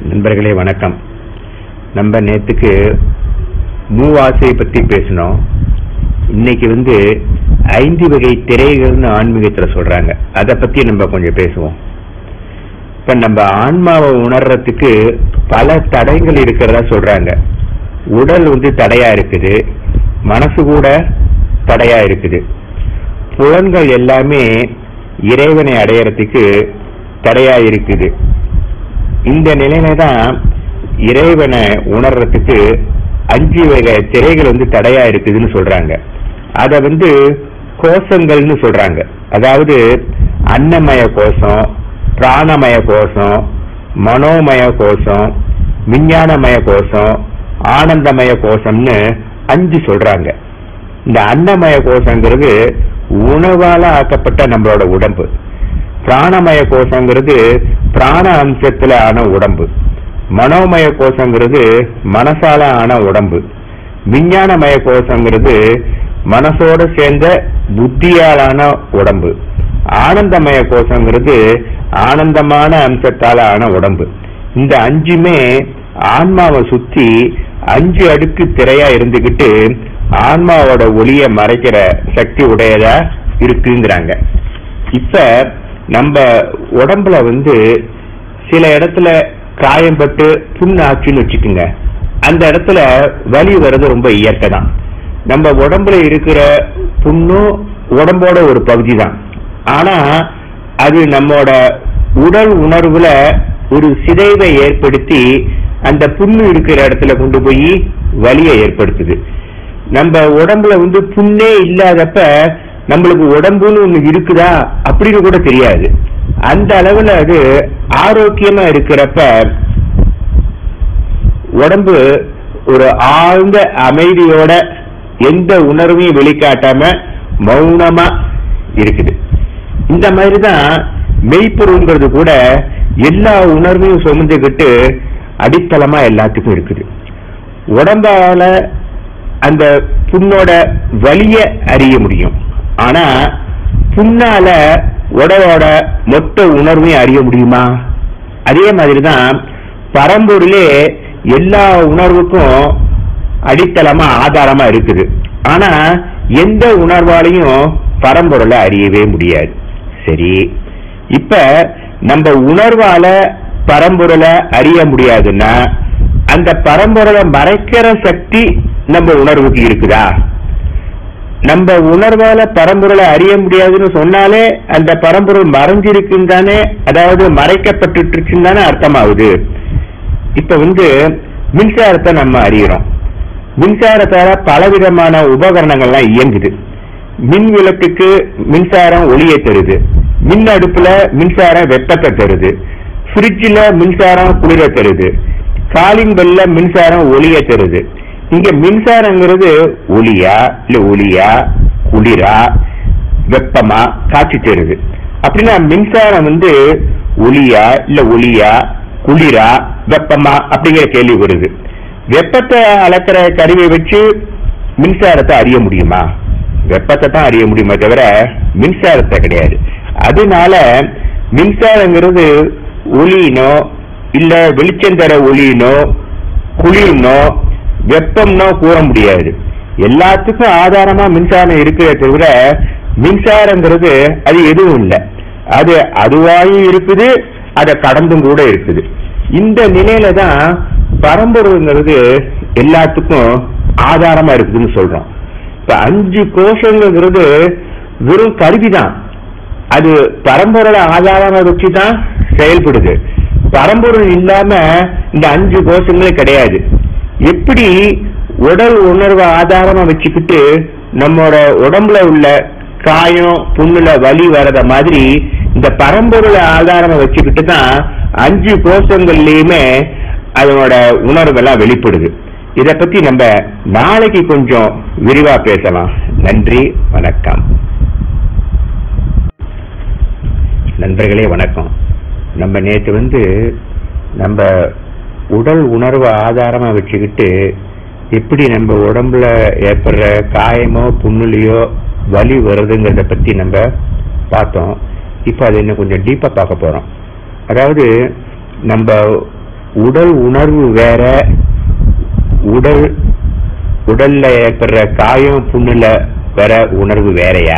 நண்பர்களே வணக்கம் நம்ம நேத்துக்கு மூவாசையை பத்தி பேசினோம் இன்னைக்கு வந்து ஐந்து வகை திரைகள்னு ஆன்மீகத்துல சொல்றாங்க அதை பத்தி நம்ம கொஞ்சம் பேசுவோம் இப்ப நம்ம ஆன்மாவை உணர்றதுக்கு பல தடைகள் இருக்கிறதா சொல்றாங்க உடல் வந்து தடையா இருக்குது மனசு கூட தடையா இருக்குது புலன்கள் எல்லாமே இறைவனை அடையறதுக்கு தடையா இருக்குது இந்த நிலையில தான் இறைவனை உணர்றதுக்கு அஞ்சு வகை திரைகள் வந்து தடையா இருக்குதுன்னு சொல்றாங்க அத வந்து கோஷங்கள்னு சொல்றாங்க அதாவது அன்னமய கோஷம் பிராணமய கோஷம் மனோமய கோஷம் விஞ்ஞானமய கோஷம் ஆனந்தமய கோஷம்னு அஞ்சு சொல்றாங்க இந்த அன்னமய கோஷங்கிறது உணவால ஆக்கப்பட்ட நம்மளோட உடம்பு பிராணமய கோஷங்கிறது பிராண அம்சத்துல ஆன உடம்பு மனோமய கோஷங்கிறது மனசால ஆன உடம்பு விஞ்ஞானமய கோஷங்கிறது மனசோட சேர்ந்த புத்தியாலான உடம்பு ஆனந்தமய கோஷங்கிறது ஆனந்தமான அம்சத்தால ஆன உடம்பு இந்த அஞ்சுமே ஆன்மாவை சுத்தி அஞ்சு அடுக்கு திரையா இருந்துகிட்டு ஆன்மாவோட ஒளிய மறைக்கிற சக்தி உடையதா இருக்குங்கிறாங்க இப்ப நம்ம உடம்புல வந்து சில இடத்துல காயம்பட்டு புண்ணு ஆச்சுன்னு வச்சுக்கோங்க அந்த இடத்துல வலி வர்றது ரொம்ப இயற்கை தான் நம்ம உடம்புல இருக்கிற புண்ணும் உடம்போட ஒரு பகுதி தான் ஆனா அது நம்மோட உடல் உணர்வுல ஒரு சிதைவை ஏற்படுத்தி அந்த புண்ணு இருக்கிற இடத்துல கொண்டு போய் வலியை ஏற்படுத்துது நம்ம உடம்புல வந்து புண்ணே இல்லாதப்ப நம்மளுக்கு உடம்புன்னு ஒண்ணு இருக்குதா அப்படின்னு கூட தெரியாது அந்த அளவுல அது ஆரோக்கியமா இருக்கிறப்ப உடம்பு ஒரு ஆழ்ந்த அமைதியோட எந்த உணர்வையும் வெளிக்காட்டாம மௌனமா இருக்குது இந்த மாதிரி தான் மெய்ப்பொருள்ங்கிறது கூட எல்லா உணர்வையும் சுமந்துக்கிட்டு அடித்தளமா எல்லாத்துக்கும் இருக்குது உடம்பால அந்த புண்ணோட வலிய அறிய முடியும் ஆனா புண்ணால உடலோட மொத்த உணர்வையும் அறிய முடியுமா அதே மாதிரிதான் பரம்பொருளே எல்லா உணர்வுக்கும் அடித்தளமா ஆதாரமா இருக்குது ஆனா எந்த உணர்வாலையும் பரம்பொருளை அறியவே முடியாது சரி இப்ப நம்ம உணர்வால பரம்பொருளை அறிய முடியாதுன்னா அந்த பரம்பொருளை மறைக்கிற சக்தி நம்ம உணர்வுக்கு இருக்குதா நம்ம உணர்வால பரம்பொருளை அறிய முடியாதுன்னு சொன்னாலே அந்த பரம்பொருள் மறைஞ்சிருக்குன்னு தானே அதாவது மறைக்கப்பட்டு தானே அர்த்தமாகுது இப்ப வந்து மின்சாரத்தை நம்ம அறியறோம் மின்சாரத்தால பலவிதமான உபகரணங்கள்லாம் இயங்குது மின் விளக்குக்கு மின்சாரம் ஒளியை தருது மின் அடுப்புல மின்சாரம் வெப்பத்தை தருது ஃப்ரிட்ஜில் மின்சாரம் குளிர தருது காலிங் பெல்ல மின்சாரம் ஒளிய தருது இங்க மின்சாரங்கிறது ஒளியா இல்ல ஒளியா குளிரா வெப்பமா காட்சி தருது அப்படின்னா மின்சாரம் வந்து ஒளியா இல்ல ஒளியா குளிரா வெப்பமா அப்படிங்கிற கேள்வி வருது வெப்பத்தை அளக்கிற கருவியை வச்சு மின்சாரத்தை அறிய முடியுமா வெப்பத்தை தான் அறிய முடியுமே தவிர மின்சாரத்தை கிடையாது அதனால மின்சாரங்கிறது ஒளியினோ இல்ல வெளிச்சம் தர ஒளியினோ குளிர்னோ வெப்பம்னோ கூற முடியாது எல்லாத்துக்கும் ஆதாரமா மின்சாரம் இருக்கிறத தவிர மின்சாரங்கிறது அது எதுவும் இல்லை அது அதுவாயும் இருக்குது அதை கடந்தும் கூட இருக்குது இந்த நிலையில தான் பரம்பொருள்ங்கிறது எல்லாத்துக்கும் ஆதாரமா இருக்குதுன்னு சொல்றோம் இப்ப அஞ்சு கோஷங்கிறது வெறும் கருவிதான் அது பரம்பொருளை ஆதாரமா வச்சுதான் செயல்படுது பரம்பொருள் இல்லாம இந்த அஞ்சு கோஷங்களே கிடையாது எப்படி உடல் உணர்வை ஆதாரமா வச்சுக்கிட்டு நம்மளோட உடம்புல உள்ள காயம் புண்ணுல வலி வரத மாதிரி இந்த பரம்பொருளை ஆதாரமா வச்சுக்கிட்டு தான் அஞ்சு கோஷங்கள்லயுமே அதனோட உணர்வெல்லாம் வெளிப்படுது இத பத்தி நம்ம நாளைக்கு கொஞ்சம் விரிவா பேசலாம் நன்றி வணக்கம் நண்பர்களே வணக்கம் நம்ம நேற்று வந்து நம்ம உடல் உணர்வை ஆதாரமா வச்சுக்கிட்டு எப்படி நம்ம உடம்புல ஏற்படுற காயமோ புண்ணுலையோ வலி வருதுங்கிறத பத்தி நம்ம பார்த்தோம் இப்போ அதை இன்னும் கொஞ்சம் டீப்பா பார்க்க போறோம் அதாவது நம்ம உடல் உணர்வு வேற உடல் உடல்ல ஏற்படுற காயம் புண்ணுல வர உணர்வு வேறயா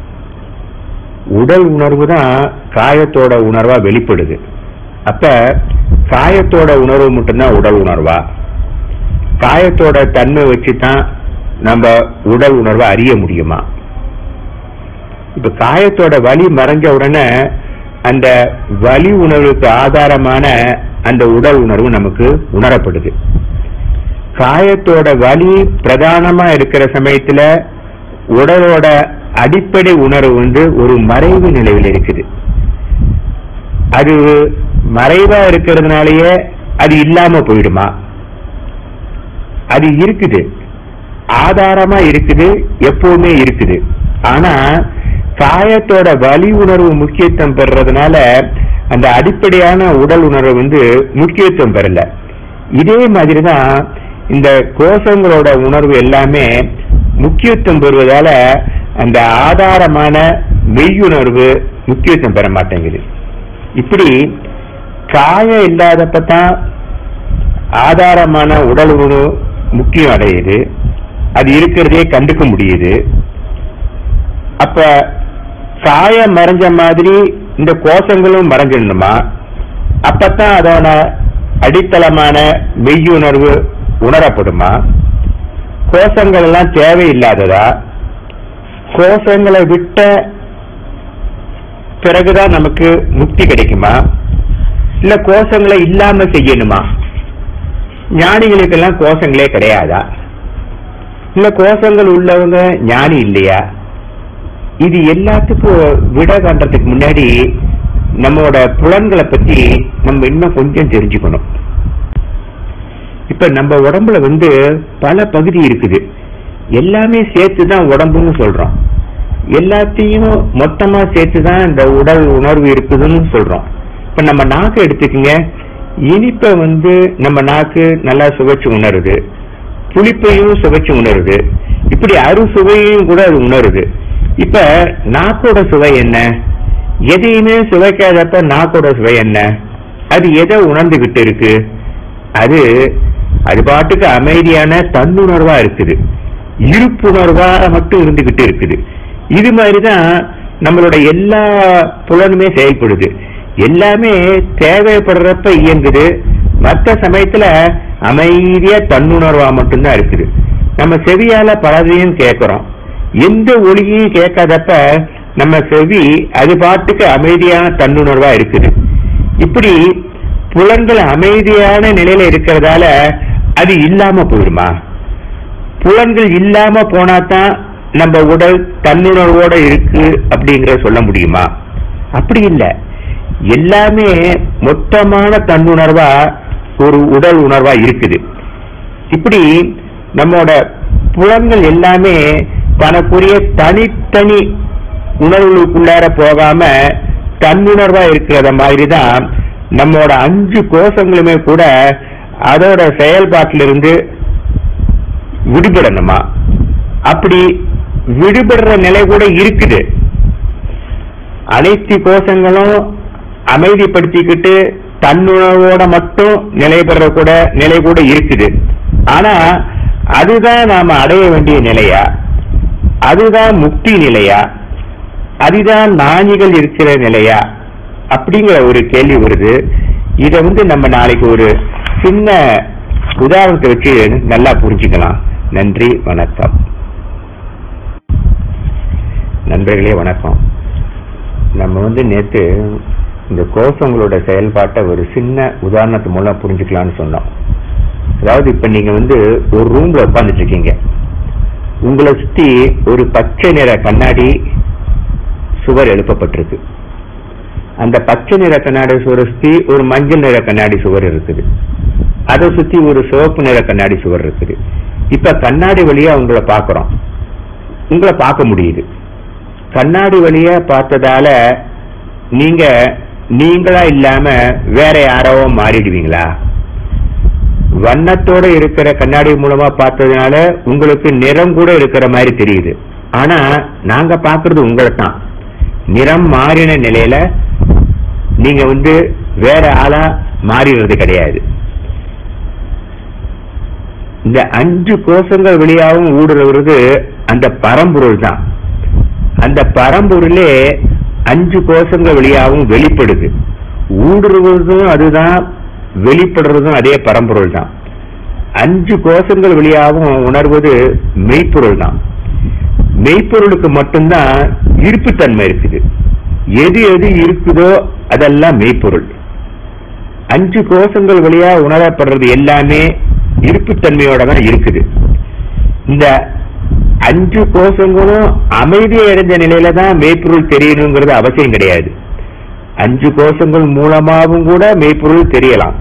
உடல் உணர்வு தான் காயத்தோட உணர்வா வெளிப்படுது அப்ப காயத்தோட உணர்வு மட்டும்தான் உடல் உணர்வா காயத்தோட தன்மை வச்சு தான் நம்ம உடல் உணர்வை அறிய முடியுமா இப்ப காயத்தோட வலி மறைஞ்ச உடனே அந்த வலி உணர்வுக்கு ஆதாரமான அந்த உடல் உணர்வு நமக்கு உணரப்படுது காயத்தோட வலி பிரதானமா இருக்கிற சமயத்துல உடலோட அடிப்படை உணர்வு வந்து ஒரு மறைவு நிலையில் இருக்குது அது மறைவா இருக்கிறதுனாலயே அது இல்லாம போயிடுமா அது இருக்குது ஆதாரமா இருக்குது எப்பவுமே இருக்குது ஆனா காயத்தோட வலி உணர்வு முக்கியத்துவம் பெறதுனால அந்த அடிப்படையான உடல் உணர்வு வந்து முக்கியத்துவம் பெறல இதே மாதிரிதான் இந்த கோஷங்களோட உணர்வு எல்லாமே முக்கியத்துவம் பெறுவதால அந்த ஆதாரமான மெய்யுணர்வு முக்கியத்துவம் பெற மாட்டேங்குது இப்படி காயம் இல்லாதப்பதான் ஆதாரமான உடல் உணர்வு முக்கியம் அடையுது அது இருக்கிறதே கண்டுக்க முடியுது அப்ப காயம் மறைஞ்ச மாதிரி இந்த கோஷங்களும் மறைஞ்சிடணுமா அப்பதான் அதோட அடித்தளமான மெய்யுணர்வு உணரப்படுமா கோஷங்கள் எல்லாம் தேவையில்லாததா கோஷங்களை விட்ட பிறகுதான் நமக்கு முக்தி கிடைக்குமா இல்ல கோஷங்களை இல்லாம செய்யணுமா ஞானிகளுக்கெல்லாம் கோஷங்களே கிடையாதா இல்ல கோஷங்கள் உள்ளவங்க ஞானி இல்லையா இது எல்லாத்துக்கும் விட காண்றதுக்கு முன்னாடி நம்மளோட புலன்களை பத்தி நம்ம இன்னும் கொஞ்சம் தெரிஞ்சுக்கணும் இப்ப நம்ம உடம்புல வந்து பல பகுதி இருக்குது எல்லாமே சேர்த்து தான் உடம்புன்னு சொல்றோம் எல்லாத்தையும் மொத்தமா சேர்த்து தான் இந்த உடல் உணர்வு இருக்குதுன்னு சொல்றோம் இப்ப நம்ம நாக்கு எடுத்துக்கங்க இனிப்பை வந்து நம்ம நாக்கு நல்லா சுவைச்சு உணருது புளிப்பையும் சுவைச்சு உணருது இப்படி அறுசுவையும் கூட அது உணருது இப்ப நாக்கோட சுவை என்ன எதையுமே சுவைக்காதப்ப நாக்கோட சுவை என்ன அது எதை உணர்ந்துகிட்டு இருக்கு அது அது பாட்டுக்கு அமைதியான தன்னுணர்வா இருக்குது இருப்புணர்வா மட்டும் இருந்துகிட்டு இருக்குது இது மாதிரிதான் நம்மளோட எல்லா புலனுமே செயல்படுது எல்லாமே தேவைப்படுறப்ப இயங்குது மற்ற சமயத்துல அமைதியா தன்னுணர்வா மட்டும்தான் இருக்குது நம்ம செவியால பலதையும் கேட்கிறோம் எந்த ஒளியையும் கேட்காதப்ப நம்ம செவி அது பாட்டுக்கு அமைதியான தன்னுணர்வா இருக்குது இப்படி புலன்கள் அமைதியான நிலையில இருக்கிறதால அது இல்லாம போயிடுமா புலன்கள் இல்லாம போனாதான் நம்ம உடல் தன்னுணர்வோட இருக்கு அப்படிங்கிற சொல்ல முடியுமா அப்படி இல்லை எல்லாமே மொத்தமான தன்னுணர்வா ஒரு உடல் உணர்வா இருக்குது இப்படி நம்மோட புலன்கள் எல்லாமே தனக்குரிய தனித்தனி உணர்வுகளுக்குள்ளார போகாம தன்னுணர்வா இருக்கிறத மாதிரி தான் நம்மோட அஞ்சு கோஷங்களுமே கூட அதோட செயல்பாட்டிலிருந்து விடுபடணுமா அப்படி விடுபடுற நிலை கூட இருக்குது அனைத்து கோஷங்களும் அமைதிப்படுத்திக்கிட்டு தன்னுணர்வோட மட்டும் நிலை பெற கூட நிலை கூட இருக்குது ஆனா அதுதான் நாம அடைய வேண்டிய நிலையா அதுதான் முக்தி நிலையா அதுதான் ஞானிகள் இருக்கிற நிலையா அப்படிங்கிற ஒரு கேள்வி வருது இத வந்து நம்ம நாளைக்கு ஒரு சின்ன உதாரணத்தை வச்சு நல்லா புரிஞ்சுக்கலாம் நன்றி வணக்கம் நண்பர்களே வணக்கம் நம்ம வந்து நேத்து இந்த கோஷங்களோட செயல்பாட்டை ஒரு சின்ன உதாரணத்து மூலம் புரிஞ்சுக்கலாம்னு சொன்னோம் அதாவது இப்ப நீங்க வந்து ஒரு ரூம்ல உட்காந்துட்டு இருக்கீங்க உங்களை சுத்தி ஒரு பச்சை நிற கண்ணாடி சுவர் எழுப்பப்பட்டிருக்கு அந்த பச்சை நிற கண்ணாடி சுவரை சுத்தி ஒரு மஞ்சள் நிற கண்ணாடி சுவர் இருக்குது அதை சுத்தி ஒரு சிவப்பு நிற கண்ணாடி சுவர் இருக்குது இப்ப கண்ணாடி வழியா உங்களை பாக்குறோம் உங்களை பார்க்க முடியுது கண்ணாடி வழியா பார்த்ததால நீங்க நீங்களா இல்லாம வேற யாரோ மாறிடுவீங்களா வண்ணத்தோட இருக்கிற கண்ணாடி மூலமா பார்த்ததுனால உங்களுக்கு நிறம் கூட இருக்கிற மாதிரி தெரியுது ஆனா நாங்க பாக்குறது உங்களை தான் நிறம் மாறின நிலையில நீங்க வந்து வேற ஆளா மாறிடுறது கிடையாது இந்த அஞ்சு கோஷங்கள் வெளியாகவும் ஊடுருவது அந்த பரம்பொருள் தான் அந்த பரம்பொருளே அஞ்சு கோஷங்கள் வெளியாகவும் வெளிப்படுது ஊடுருவதும் அதுதான் வெளிப்படுறதும் அதே பரம்பொருள் தான் அஞ்சு கோஷங்கள் வெளியாகவும் உணர்வது மெய்ப்பொருள் தான் மெய்ப்பொருளுக்கு மட்டும்தான் இருப்புத்தன்மை இருக்குது எது எது இருக்குதோ அதெல்லாம் மெய்ப்பொருள் அஞ்சு கோஷங்கள் வழியா உணரப்படுறது எல்லாமே இருப்புத்தன்மையோட தான் இருக்குது இந்த அஞ்சு கோஷங்களும் அமைதி அடைஞ்ச நிலையில தான் மெய்ப்பொருள் தெரியணுங்கிறது அவசியம் கிடையாது அஞ்சு கோஷங்கள் மூலமாகவும் கூட மெய்ப்பொருள் தெரியலாம்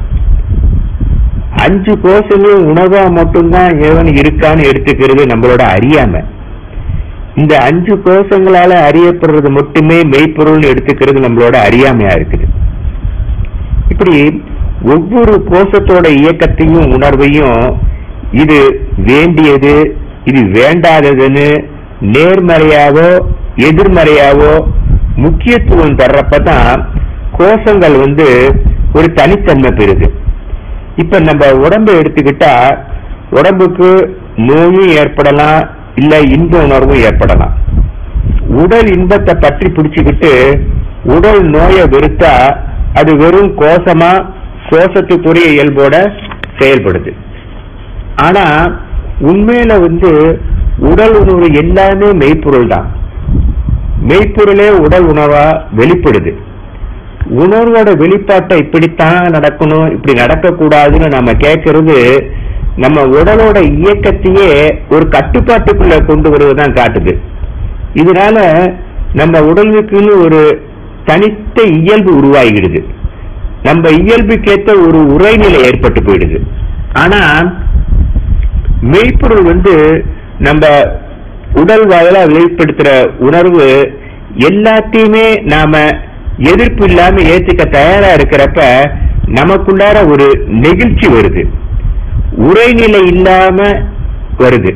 அஞ்சு கோஷங்கள் உணவா மட்டும்தான் இறைவன் இருக்கான்னு எடுத்துக்கிறது நம்மளோட அறியாமை இந்த அஞ்சு கோஷங்களால அறியப்படுறது மட்டுமே மெய்ப்பொருள்னு எடுத்துக்கிறது நம்மளோட அறியாமையா இருக்குது இப்படி ஒவ்வொரு கோஷத்தோட இயக்கத்தையும் உணர்வையும் இது வேண்டியது இது வேண்டாததுன்னு நேர்மறையாவோ எதிர்மறையாவோ முக்கியத்துவம் தர்றப்பதான் கோஷங்கள் வந்து ஒரு தனித்தன்மை பெறுது இப்ப நம்ம உடம்பை எடுத்துக்கிட்டா உடம்புக்கு நோயும் ஏற்படலாம் இல்ல இன்ப உணர்வும் ஏற்படலாம் உடல் இன்பத்தை பற்றி பிடிச்சுக்கிட்டு உடல் நோயை வெறுத்தா அது வெறும் கோஷமா கோஷத்துக்குரிய இயல்போட செயல்படுது ஆனா உண்மையில வந்து உடல் உணர்வு எல்லாமே மெய்ப்பொருள் தான் மெய்ப்பொருளே உடல் உணவா வெளிப்படுது உணர்வோட வெளிப்பாட்டை இப்படித்தான் நடக்கணும் இப்படி நடக்கக்கூடாதுன்னு நம்ம கேட்கறது நம்ம உடலோட இயக்கத்தையே ஒரு கட்டுப்பாட்டுக்குள்ள கொண்டு வருவதுதான் காட்டுது இதனால நம்ம உடலுக்குன்னு ஒரு தனித்த இயல்பு உருவாகிடுது நம்ம இயல்புக்கேற்ற ஒரு உரைநிலை ஏற்பட்டு போயிடுது ஆனா மெய்ப்பொருள் வந்து நம்ம உடல் வாயிலா வெளிப்படுத்துற உணர்வு எல்லாத்தையுமே நாம எதிர்ப்பு இல்லாம ஏத்துக்க தயாரா இருக்கிறப்ப நமக்குள்ளார ஒரு நெகிழ்ச்சி வருது உரைநிலை இல்லாம வருது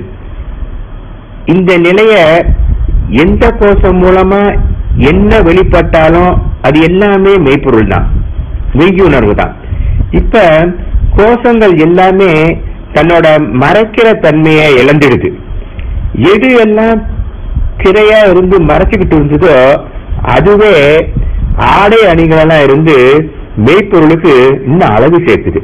இந்த நிலைய எந்த கோஷம் மூலமா என்ன வெளிப்பட்டாலும் அது எல்லாமே மெய்ப்பொருள் தான் மெய்யுணர்வு தான் இப்ப கோஷங்கள் எல்லாமே தன்னோட மறைக்கிற தன்மையை இழந்துடுது எது எல்லாம் திரையா இருந்து மறைச்சுக்கிட்டு இருந்ததோ அதுவே ஆடை அணிகளெல்லாம் இருந்து மெய்ப்பொருளுக்கு இன்னும் அழகு சேர்க்குது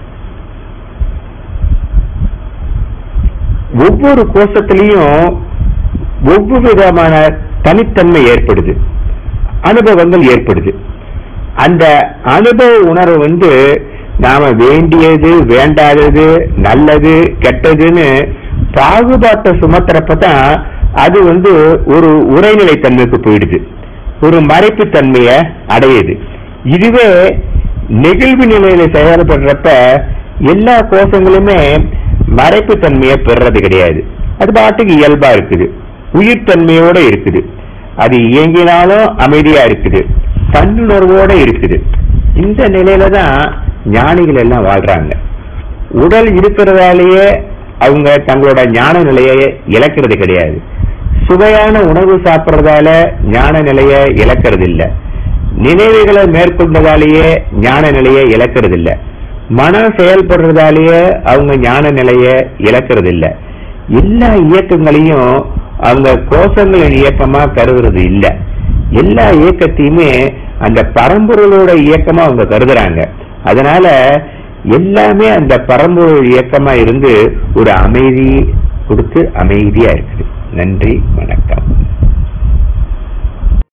ஒவ்வொரு கோஷத்திலையும் ஒவ்வொரு விதமான தனித்தன்மை ஏற்படுது அனுபவங்கள் ஏற்படுது அந்த அனுபவ உணர்வு வந்து நாம வேண்டியது வேண்டாதது நல்லது கெட்டதுன்னு பாகுபாட்டை சுமத்துறப்பதான் அது வந்து ஒரு உரைநிலை தன்மைக்கு போயிடுது ஒரு மறைப்பு தன்மையை அடையுது இதுவே நெகிழ்வு நிலையில செயல்படுறப்ப எல்லா கோஷங்களுமே மறைப்பு தன்மையை பெறுறது கிடையாது அது பாட்டுக்கு இயல்பா இருக்குது உயிர் தன்மையோட இருக்குது அது இயங்கினாலும் அமைதியா இருக்குது தன்னுணர்வோட இருக்குது இந்த நிலையில தான் ஞானிகள் எல்லாம் வாழ்றாங்க உடல் இருக்கிறதாலேயே அவங்க தங்களோட ஞான நிலையை இழக்கிறது கிடையாது சுவையான உணவு சாப்பிட்றதால ஞான நிலையை இழக்கிறது இல்ல நினைவுகளை மேற்கொண்டதாலேயே ஞான நிலையை இழக்கிறது இல்ல மனம் செயல்படுறதாலேயே அவங்க ஞான நிலையை இழக்கிறது இல்ல எல்லா இயக்கங்களையும் அவங்க கோஷங்களின் இயக்கமா கருதுறது இல்ல எல்லா இயக்கத்தையுமே அந்த பரம்பொருளோட இயக்கமா அவங்க கருதுறாங்க அதனால எல்லாமே அந்த பரம்பொருள் இயக்கமா இருந்து ஒரு அமைதி கொடுத்து அமைதியா இருக்குது நன்றி வணக்கம்